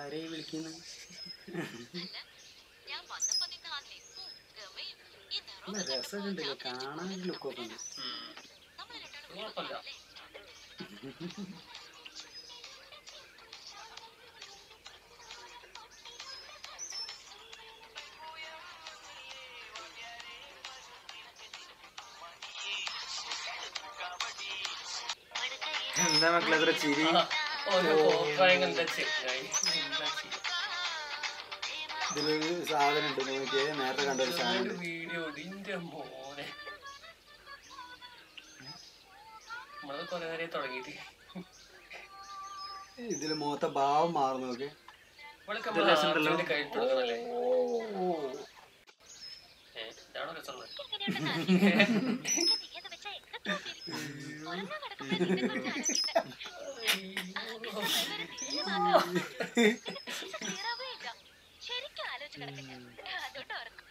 ആരെയും വിളിക്കുന്നത് ഞാൻ വന്നപ്പോ നിന്ന ആ ലിപ്പും ഗമയും ഈ നിറവും നല്ല രസമൊക്കെ ഉണ്ടല്ലോ കാണാൻ ലുക്കൊക്കെ ഉണ്ട് നമ്മൾ രണ്ടാളും കുഴപ്പമില്ല. അല്ലേ എന്താ മക്കളെ എത്ര ചിരി ഒരു കോപ്രായം എന്താ ചെങ്ങായി എന്താ ചെയ്യാ? ഇതിലൊരു സാധനം ഉണ്ട് നോക്കിയേ നേരത്തെ കണ്ട ഒരു സാധനം ഒരു ഉണ്ട് വീഡിയോ ഇതിന്റെ മോനെ നമ്മളത് കൊറേ നേരം തുടങ്ങിയിട്ട് ഇതില് മുഖത്തെ ഭാവം മാറുന്നു നോക്കെ ഇവളൊക്കെ ഇത് നമ്മളെ രസമുണ്ടല്ലോ. ആർട്ടിന്റെ കയ്യിൽ തുടങ്ങണല്ലേ ഏ, ഇതാണോ രസമുള്ളത് ശരിക്കും ആലോചിച്ച് കിടക്കട്ടെ അതുകൊണ്ട് ഓർക്കും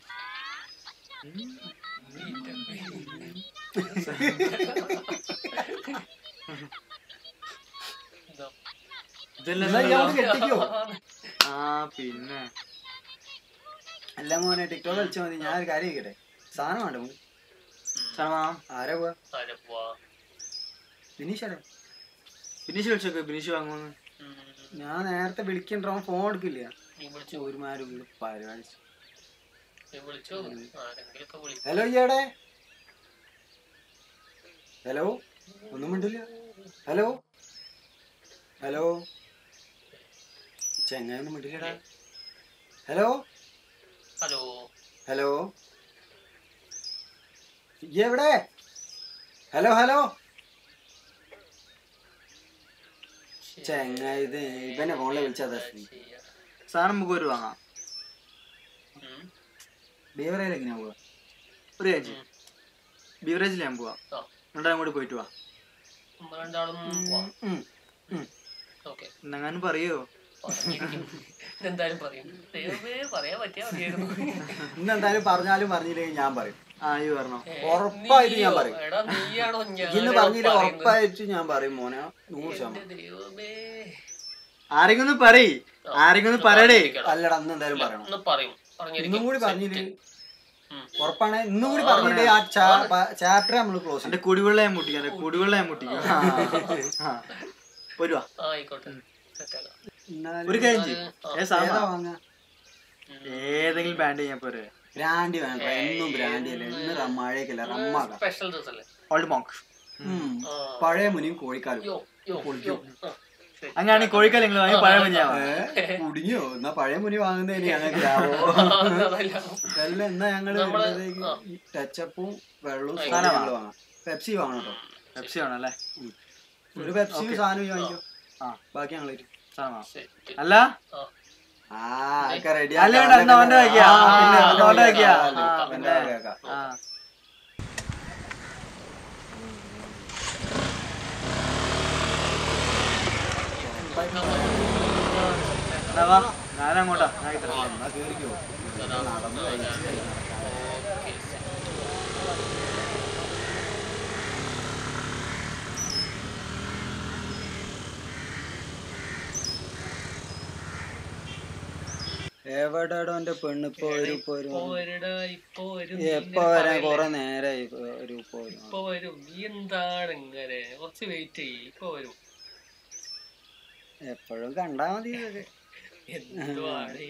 ഇതാ. ഇതെല്ലാം എന്നാ ഇയാള് കെട്ടിക്കോ ആ പിന്നെ അല്ല മോനെ ടിക്ടോക്ക് കളിച്ചാൽ മതി ഞാൻ ഒരു കാര്യം ചോദിക്കട്ടെ സാധനം വേണ്ട മോൻ സാമാ ആരാ പോവാ ആരെ പോവാ? ബിനീഷാരാ ബിനീഷ് വിളിച്ചോക്കെ ബിനീഷ് വാങ്ങുന്നു ഉം. ഞാൻ നേരത്തെ വിളിക്കണ്ടോ ഫോൺ എടുക്കില്ല നീ വിളിച്ചു ഒരുമാരും പരിപാടി നീ വിളിച്ചോ ആരെങ്കിലൊക്കെ വിളിക്കും ഹലോ ഇയാടെ ഹലോ ഒന്നും മിണ്ടില്ല ഹലോ ഹലോ ചെങ്ങായൊന്നും മിണ്ടില്ലടാ ഹലോ ഹലോ ഹലോ ഇയ്യ് എവിടെ ഹലോ ഹലോ ചെങ്ങായി ഇത് ഇവനെ ഫോണിൽ വിളിച്ചതാ ചെയ്യാ. സാധനം നമുക്ക് ഒരു വാങ്ങാം ഉം. ബീവറയിൽ എങ്ങനെയാ പോവാ ഒരു കാര്യം ചെയ്യ്. ബീവറേജിൽ ഞാൻ പോവാം ആ. രണ്ടാളും കൂടി പോയിട്ട് വാ നമ്മൾ രണ്ടാളും പോവാം ഉം, ഉം. ഓക്കെ എന്നെങ്ങാനും പറയോ എന്തായാലും പറയും ദൈവമേ പറയാൻ പറ്റിയാ മതിയായിരുന്നു ഇന്ന് എന്തായാലും പറഞ്ഞാലും പറഞ്ഞില്ലെങ്കിൽ ഞാൻ പറയും ആ ഈ പറഞ്ഞോ ഏ, ഉറപ്പായിട്ട് ഞാൻ നീയോ? പറയും. എടാ നീയാണോ ഇന്ന് ഞാനാണോ പറഞ്ഞില്ല പറയുന്നത്? ഉറപ്പായിട്ട് ഞാൻ പറയും മോനെ നൂറ് എന്റെ ശതമാനം ദൈവമേ ആരെങ്കിലും ഒന്ന് പറയ് ആരെങ്കിലും ഒന്ന് പറയടേ അല്ലടാ അന്ന് എന്തായാലും പറയണം ഒന്ന് പറയും ഇന്നും കൂടി പറഞ്ഞില്ലേ ഉം. ഉറപ്പാണ് ഇന്നും കൂടി പറഞ്ഞില്ലേ ആ ചാപ്റ്റർ നമ്മൾ ക്ലോസ് എന്റെ കുടിവെള്ള ഞാൻ മുട്ടിക്കാം എന്റെ കുടിവെള്ള ഞാൻ മുട്ടിക്കാം ആ. പോയിട്ട് വാ ആയിക്കോട്ടെ സെറ്റാക്കാം ഒരു കാര്യം ചെയ്യ്. ഏ സാമാ ഏതാ വാങ്ങ ഏതെങ്കിലും ബാൻഡ് ഞാൻ പോരെ ബ്രാൻഡി വേണ്ട എന്നും ബ്രാൻഡി അല്ലേ ഇന്ന് മഴയൊക്കെ അല്ല റമ്മാകാം സ്പെഷ്യൽ ഡ്രസ്സല്ലേ ഓൾഡ് മോങ്ക് ഉം. ആ. പഴയ മുനിയും കോഴിക്കാലും യോ യോ യോ ആ, ശരി. അങ്ങനെയാണെങ്കിൽ കോഴിക്കാൽ നിങ്ങൾ വാങ്ങി പഴയ മഞ്ഞാവാ ഏ? കുടുങ്ങിയോ എന്നാ പഴയ മുനി വാങ്ങുന്നതിന് ഞങ്ങൾക്ക് ലാഭോ അതല്ല. അല്ല എന്നാ ഞങ്ങള് നമ്മള് വരുമ്പോഴത്തേക്ക് ആ. ഈ ടച്ചപ്പും വെള്ളവും ആ, സോഡയും സാധനം ഞങ്ങള് വാങ്ങാം പെപ്സി വാങ്ങണം കേട്ടോ പെപ്സി ആണല്ലേ ഒരു പെപ്സിയും സാധനം വാങ്ങിക്കോ ആ. ബാക്കി ഞങ്ങൾ തരും സാധനം ശരി. അല്ല ആ. ആ ഒക്കെ റെഡി അല്ല, വേണ്ട, എന്നാ അവന്റെ വെക്കാം. ആ, പിന്നെ എന്നാ അവന്റെ വെക്കാം. ആ, പിന്നെ പിന്നെ. വെക്കാം ആ എന്നാ വാ ഞാനങ്ങോട്ടാ ഞാൻ ഇത്ര എന്നാ കേറിക്കോ നടന്ന് കഴിച്ച് എവിടെടോ എന്റെ പെണ്ണ് ഇപ്പൊ വരും ഇപ്പൊ വരും ഇപ്പൊ വരടാ, ഇപ്പൊ വരും. നീ എപ്പോ ഇങ്ങനെ വരാൻ പറയല്ലേ. കൊറേ നേരായി ഇപ്പൊ വരും ഇപ്പൊ വരും ഇപ്പൊ വരും നീ എന്താണ് ഇങ്ങനെ കുറച്ച് വെയിറ്റ് ചെയ്യ് ഇപ്പൊ വരും എപ്പോഴും കണ്ടാ മതി ഇതൊക്കെ എന്തുവാണ്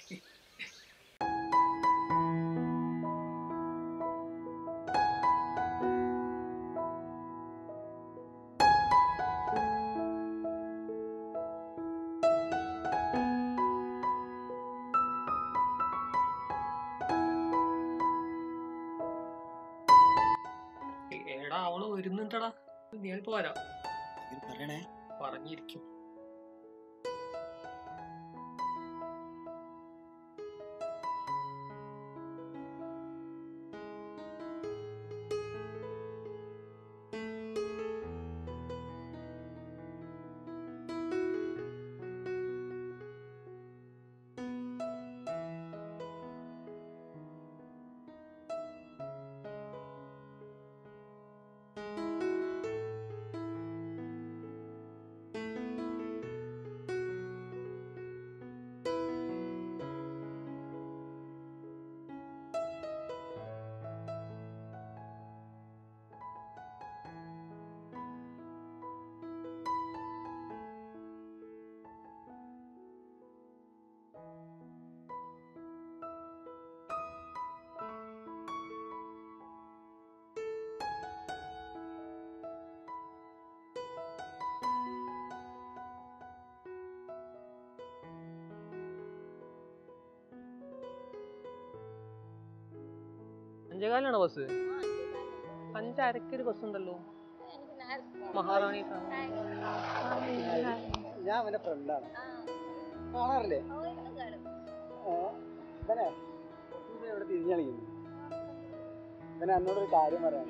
എടാ അവള് വരുന്നുണ്ടടാ ഞാൻ പോരാ പറയണേ പറഞ്ഞിരിക്കും ആ അഞ്ചേകാലിനാണോ ബസ് അഞ്ചരക്കൊരു ബസ് ഉണ്ടല്ലോ മഹാറാണി ഞാൻ അവന്റെ ഫ്രണ്ടാണ് കാണാറില്ലേ ഇവനെ ഇത് ഇവിടെ തിരിഞ്ഞളിക്കുന്നു ഇവനെ എന്നോടൊരു കാര്യം പറയാൻ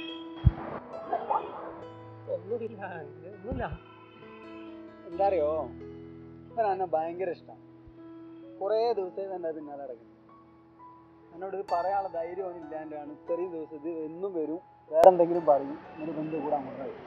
ഒന്നുമില്ല ഒന്നുമില്ല എന്താ അറിയോ ഇവൻ എന്നെ ഭയങ്കര ഇഷ്ടമാണ് കുറേ ദിവസം എൻ്റെ പിന്നാലെ നടക്കുന്നത് എന്നോട് ഇത് പറയാനുള്ള ധൈര്യം അവന് ഇല്ലാണ്ടാണ് ഇത്രയും ദിവസം ഇത് എന്നും വരും വേറെ എന്തെങ്കിലും പറയും എന്നിട്ട് ബന്ധു കൂടെ അങ്ങോട്ട് വരും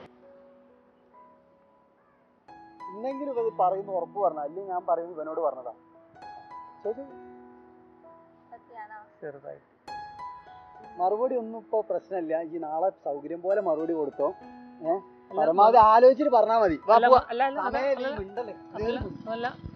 ഇന്നെങ്കിലും ഇത് പറയുന്ന ഉറപ്പ് പറഞ്ഞ അല്ലെങ്കിൽ ഞാൻ പറയുന്നത് ഇവനോട് പറഞ്ഞതാ ചോദിച്ചു ചെറുതായിട്ട് മറുപടി ഒന്നും ഇപ്പൊ പ്രശ്നമില്ല ഈ നാളെ സൗകര്യം പോലെ മറുപടി കൊടുത്തോ ഏഹ് പരമാവധി ആലോചിച്ചിട്ട് പറഞ്ഞാൽ മതി വാ, അല്ല പോവാ. അല്ല അല്ല സമയം അല്ല നീ മിണ്ടല്ലേ. അല്ല അല്ല